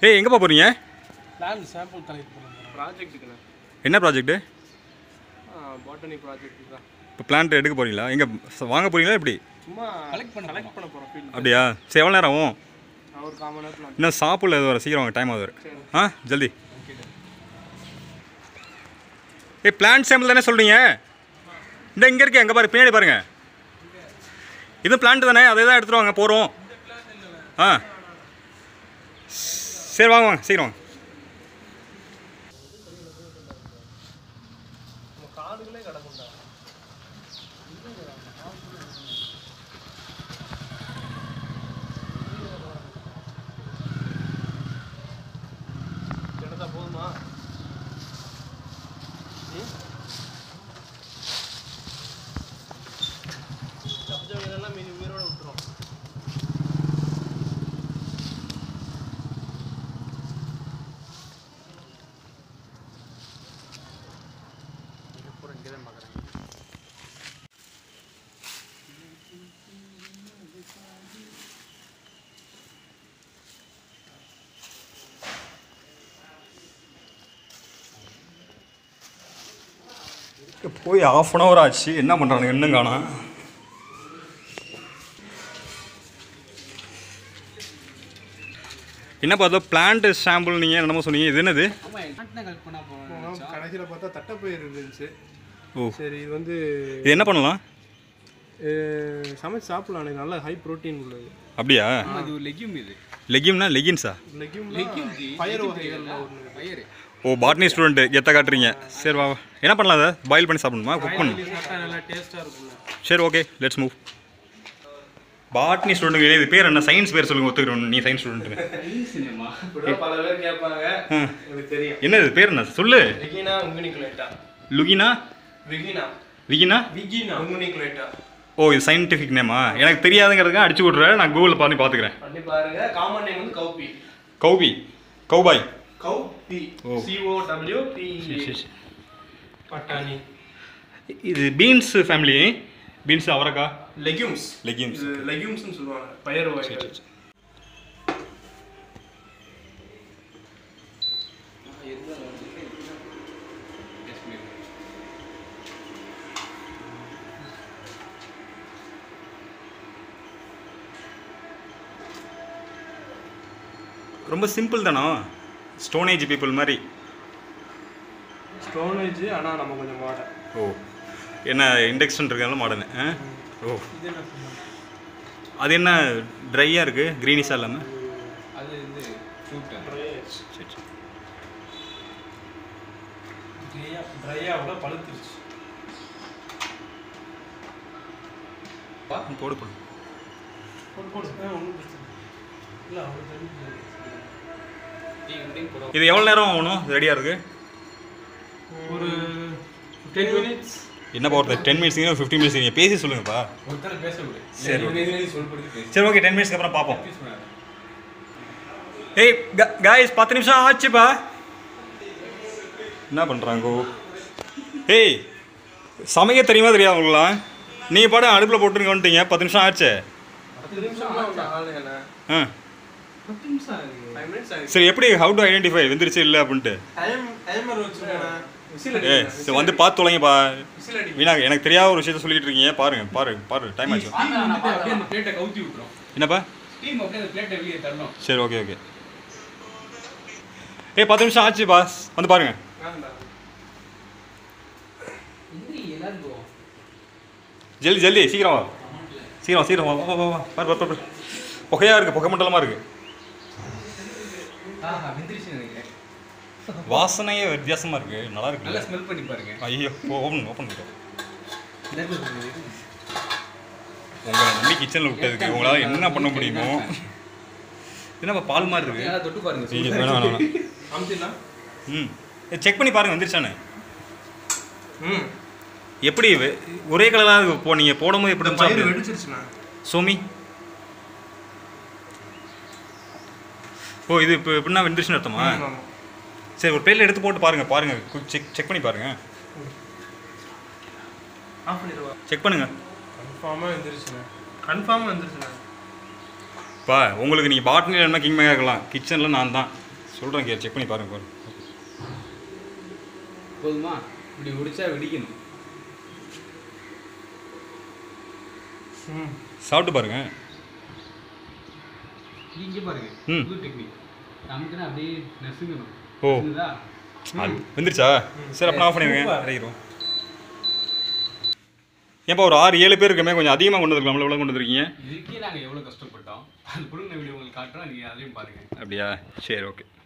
ஏய் எங்கேப்பா போகிறீங்க plan sample collect பண்ணுங்க ப்ராஜெக்ட்டுக்குண்ணே என்ன ப்ராஜெக்ட்டு பாட்டனி ப்ராஜெக்ட் தான் இப்போ பிளான்ட் எடுக்க போகிறீங்களா எங்கே வாங்க போகிறீங்களா எப்படி சும்மா கலெக்ட் பண்ண கலெக்ட் பண்ண போகிறோம் ஃபீல்டு அப்படியா சரி எவ்வளோ நேரம் ஆகும் ஒரு கால் மணி நேரத்தில் இன்னும் சாப்பிடல எது வர சீக்கிரம் வாங்க டைம் ஆகுது ஆ ஜல்தி ஏய் பிளான்ட் சாம்பிள் தானே சொல்கிறீங்க இந்த இங்கே இருக்கு எங்கே பாரு பின்னாடி பாருங்க இது பிளான்ட் தானே அதே தான் எடுத்துகிட்டு வாங்க போகிறோம் ஆ சரி வாங்க வாங்க சீக்கிரம் வாங்க காடுகளே கிடக்குண்டா எடுத்தா போதுமா தப்பிச்சவங்களெல்லாம் மீதி உயிரோட விட்டுரும் பூரா இங்கே தான் பார்க்குறேன் போய் ஆஃப் அன் ஹவர் ஆச்சு என்ன பண்ணுறானுங்க இன்னும் காணோம் என்னப்பா அதோ பிளான்ட் சாம்பிள் நீங்கள் என்னமோ சொன்னீங்க இது என்னது கடைசியில் பார்த்தா தட்டைப்பயிர் இருந்துச்சு ஓ சரி இது வந்து இது என்ன பண்ணலாம் அஹ், சமைச்சு சாப்பிடலாம் எனக்கு நல்ல ஹை ப்ரோட்டீன் உள்ளது அப்படியா அது ஒரு லெக்யூம் இது லெகிம்னா லெகின்ஸா லெக்யூம் பயிர் வகைகளில் ஒன்று பயிர் ஓ பாட்னி ஸ்டூடெண்ட் எத்த காட்டுறீங்க சரி வா வா. என்ன பண்ணலாம் அதை பாயில் பண்ணி சாப்பிடணுமா குக் பண்ணணும் சாப்பிட்டா நல்லா டேஸ்ட்டாக இருக்கும்ல சரி okay let's move botany student இது பேர் என்ன சயின்ஸ் பேர் சொல்லுங்க ஒத்துக்கிறோம் நீ சயின்ஸ் ஸ்டூடெண்ட் பல பேர் கேட்பாங்க எனக்கு தெரியும் என்ன இது பேர் என்ன சொல்லு விகினா உங்குனிகுலேட்டா லுகினா விகினா விகினா விகினா உங்குனிகுலேட்டா ஓ இது சயின்டிஃபிக் நேமா எனக்கு தெரியாதுங்கிறதுக்கு அடிச்சு விட்றேன் நான் கூகுளில் பண்ணி பார்த்துக்கிறேன் பண்ணி பாருங்க காமன் நேம் வந்து கௌபி கௌபி கௌபாய் கௌபி ஓ. சிஓ டபிள்யூ பி பட்டாணி இது பீன்ஸ் ஃபேமிலி பீன்ஸ் அவரக்கா லெக்யூம்ஸ் Legumes, இது லெக்யூம்ஸ்னு சொல்லுவாங்க பயிர் வகைகள் ரொம்ப சிம்பிள் தானோ ஸ்டோனேஜ் பீப்புள் மாதிரி ஸ்டோனேஜ் ஆனால் நம்ம கொஞ்சம் மாடல் ஓ என்ன இண்டக்ஷன் இருக்கிறதால மாடர்னு ஆ ஓ இது என்ன சொல்லுவாங்க அது என்ன ட்ரையாக இருக்குது க்ரீனிஷாக இல்லாமல் அது இது ஃப்ரூட் சரி சரி ட்ரையாக ட்ரையாக விட பழுத்துருச்சு போடு போடு போடு போடு ஒன்றும் பிரச்சனை இல்லை அவ்வளோ தண்ணி டீ இப்படியும் போட இது எவ்வளோ நேரம் ஆகணும் ரெடியாக இருக்குது ஒரு டென் மினிட்ஸ் என்ன போகிறது டென் மினிட்ஸ் ஃபிஃப்டின் மினிட்ஸ் நீங்கள் பேசி சொல்லுங்கப்பா ஒருத்தர் பேச விடு சரி, சொல்படுத்தி பேசு சரி ஓகே டென் மினிட்ஸ்க்கு அப்புறம் பார்ப்போம் Confuse பண்ணாத. ஏய் காய்ஸ் பத்து நிமிஷம் ஆச்சுப்பா என்ன பண்ணுறாங்கோ ஏய் சமைக்க தெரியுமா தெரியாது உங்களுக்குலாம் நீங்கள் பாடம் அடுப்பில் போட்டுருங்க வந்துட்டீங்க பத்து நிமிஷம் ஆச்சு பத்து நிமிஷம் ஆள் என்ன ஆ பத்து நிமிஷம் ஆகுது ஃபைவ் மினிட்ஸ் ஆகுது சரி எப்படி ஹவு டு ஐடென்டிஃபை வெந்துருச்சு இல்லை அப்படின்ட்டு டைம் டைமர் வச்சுருக்கேன் விசில் ஏ சரி வந்து பார்த்து தொலைங்கப்பா விசில் அடி வீணாக எனக்கு தெரியாத ஒரு விஷயத்த சொல்லிட்டு இருக்கீங்க பாருங்க பாருங்க பாருங்க டைம் ஆச்சு பார்த்தா நான் அப்படியே அந்த பிளேட்டை கவுத்தி விட்டுரும் என்னப்பா டீம் அப்படியே அந்த பிளேட்டை வெளியே தரணும் சரி ஓகே ஓகே ஏய் பத்து நிமிஷம் ஆச்சு பாஸ் வந்து பாருங்க வேண்டாம் எல்லாரும் ஜல்தி ஜல்தி சீக்கிரம் வா சீக்கிரம் சீக்கிரம் வா வா வா வா பாரு பாரு பாரு புகையாக இருக்குது புகை மண்டலமாக இருக்குது ஆஹா வெந்திரிச்சு நினைக்கிறேன் வாசனையே வித்தியாசமாக இருக்குது நல்லா நல்லா இருக்குல்ல ஸ்மெல் பண்ணி பாருங்க ஐயோ ஓப்பன் ஓப்பன் பண்ணிட்டோம் எல்லாருக்கும் சொல்லுங்க. உங்களை நம்பி கிச்சனில் விட்டதுக்கு உங்களால் என்ன பண்ண முடியுமோ என்னப்பா பால் மாதிரி இருக்கு நல்லா தொட்டு பாருங்க ஐயோ, சூப்பரா வேணாம் வேணாம் வேணாம். அமுத்திடலாம் ம் செக் பண்ணி பாருங்க வந்துருச்சானே ம் எப்படி வெ- ஒரே கலராக இப்போ நீங்கள் போடும்போது எப்படி இந்த பயிர் இருந்துச்சு வெடிச்சிருச்சுண்ணா சோமி ஓ இது இப்போ எப்படின்னா வெந்துருச்சுன்னு அர்த்தமா ஆமா. சரி ஒரு பிளேட்டில் எடுத்து போட்டு பாருங்க பாருங்க செக் செக் பண்ணி பாருங்க ஆஃப் பண்ணிடுவா செக் பண்ணுங்க கன்ஃபார்மாக வந்துருச்சுண்ணே கன்ஃபார்மாக வந்துருச்சுண்ணே பா உங்களுக்கு நீங்கள் பாட்னி வேணுமா கிங் மேக்கர் இருக்கலாம் கிச்சனில் நான் தான் சொல்கிறேன் கே செக் பண்ணி பாருங்க பாருங்க போதுமா இப்படி உடிச்சா வெடிக்கணும் சாப்பிட்டு பாருங்க இது இங்கே பாருங்க ம். புது டெக்னிக் நமக்குன்னா அப்படியே நெசுங்கணும் ஓ. நெசுங்குதா? அது வந்துருச்சா சரி அப்போ ஆஃப் பண்ணிடுங்க சூப்பர். இறங்கிடுவோம் ஏன்ப்பா ஒரு ஆறு ஏழு பேர் இருக்கமே கொஞ்சம் அதிகமாக கொண்டு வந்துருக்கலாம் எவ்வளோ கொண்டு வந்திருக்கீங்க இதுக்கே நாங்கள் எவ்வளோ கஷ்டப்பட்டோம் அது புடுங்கின வீடியோ உங்களுக்கு காட்டுறோம் நீங்கள் அதையும் பாருங்கள் அப்படியா சரி ஓகே